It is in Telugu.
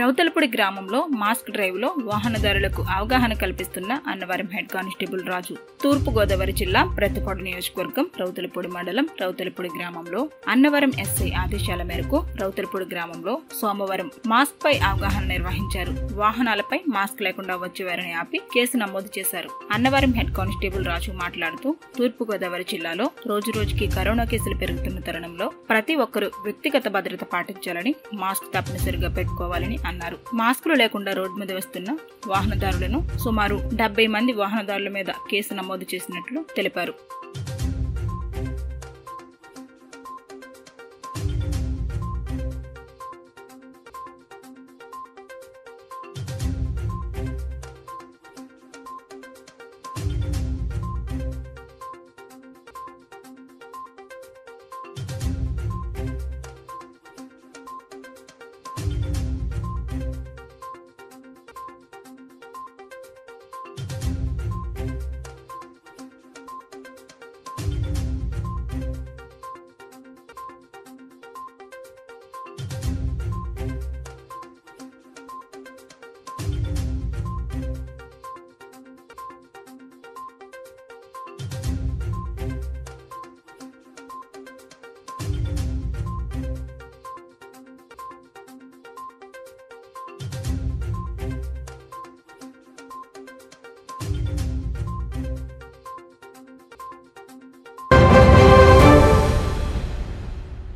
రౌతలపూడి గ్రామంలో మాస్క్ డ్రైవ్ లో వాహనదారులకు అవగాహన కల్పిస్తున్న అన్నవరం హెడ్ కానిస్టేబుల్ రాజు తూర్పు గోదావరి జిల్లా ప్రతిపాడు నియోజకవర్గం రౌతలపూడి మండలం రౌతలపూడి గ్రామంలో అన్నవరం ఎస్ఐ ఆదేశాల మేరకు రౌతలపూడి గ్రామంలో సోమవారం మాస్క్ పై అవగాహన నిర్వహించారు వాహనాలపై మాస్క్ లేకుండా వచ్చేవారిని ఆపి కేసు నమోదు చేశారు అన్నవరం హెడ్ కానిస్టేబుల్ రాజు మాట్లాడుతూ తూర్పు గోదావరి జిల్లాలో రోజు రోజుకి కరోనా కేసులు పెరుగుతున్న తరుణంలో ప్రతి ఒక్కరూ వ్యక్తిగత భద్రత పాటించాలని మాస్క్ తప్పనిసరిగా పెట్టుకోవాలని అన్నారు మాస్కులు లేకుండా రోడ్డు మీద వస్తున్న వాహనదారులను సుమారు డెబ్బై మంది వాహనదారుల మీద కేసు నమోదు చేసినట్లు తెలిపారు